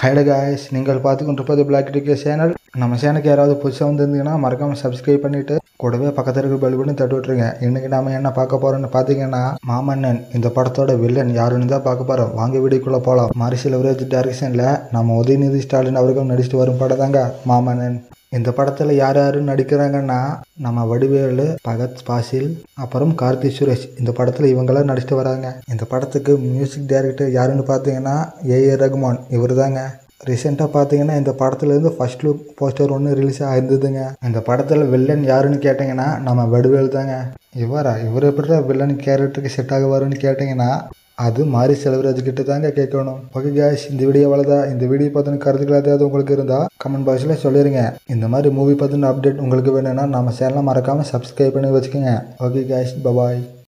ஹைட guys நீங்கள் பார்த்து கொண்டிருப்பது பிளாக் டிகே சேனல் நம்ம சேனலுக்கு யாராவது புதுசாக வந்திருந்தீங்கன்னா மறக்காமல் சப்ஸ்கிரைப் பண்ணிவிட்டு கூடவே பக்கத்தில் இருக்க பெல் பட்டன் தட்டி விட்ருங்க இன்றைக்கி நாம என்ன பார்க்க போகிறோம்னு பார்த்தீங்கன்னா மாமன்னன் இந்த படத்தோட வில்லன் யாருன்னு தான் பார்க்க போகிறோம் வாங்க வீடியோக்குள்ளே போகலாம் மாரிசல் விரோஜ் டைரக்ஷனில் நம்ம உதயநிதி ஸ்டாலின் அவர்கள் நடிச்சுட்டு வரும் படம் தாங்க மாமன்னன் இந்த படத்தில் யார் யார் நடிக்கிறாங்கன்னா நம்ம வடிவேலு பகத் பாசில் அப்புறம் கார்த்தி சுரேஷ் இந்த படத்தில் இவங்கெல்லாம் நடிச்சிட்டு வராங்க இந்த படத்துக்கு மியூசிக் டைரக்டர் யாருன்னு பார்த்தீங்கன்னா ஏஏ ரகுமான் இவர் தாங்க ரீசெண்டாக பார்த்தீங்கன்னா இந்த படத்துலேருந்து ஃபர்ஸ்ட் லுக் போஸ்டர் ஒன்று ரிலீஸ் ஆயிருந்ததுங்க இந்த படத்தில் வில்லன் யாருன்னு கேட்டிங்கன்னா நம்ம வடிவேல் தாங்க இவரா இவர் எப்படி வில்லன் கேரக்டருக்கு செட் ஆகுவாருன்னு கேட்டிங்கன்னா அது மாரி செலவராஜ் கிட்ட தாங்க கேட்கணும் ஓகே கேஷ் இந்த வீடியோ அவ்வளோதான் இந்த வீடியோ பற்றின கருத்துக்கள் ஏதாவது உங்களுக்கு இருந்தால் கமெண்ட் பாக்ஸில் சொல்லிடுங்க இந்த மாதிரி மூவி பற்றின அப்டேட் உங்களுக்கு வேணும்னா நம்ம சேனலை மறக்காமல் சப்ஸ்கிரைப் பண்ணி வச்சுக்கோங்க ஓகே கேஷ் பபாய்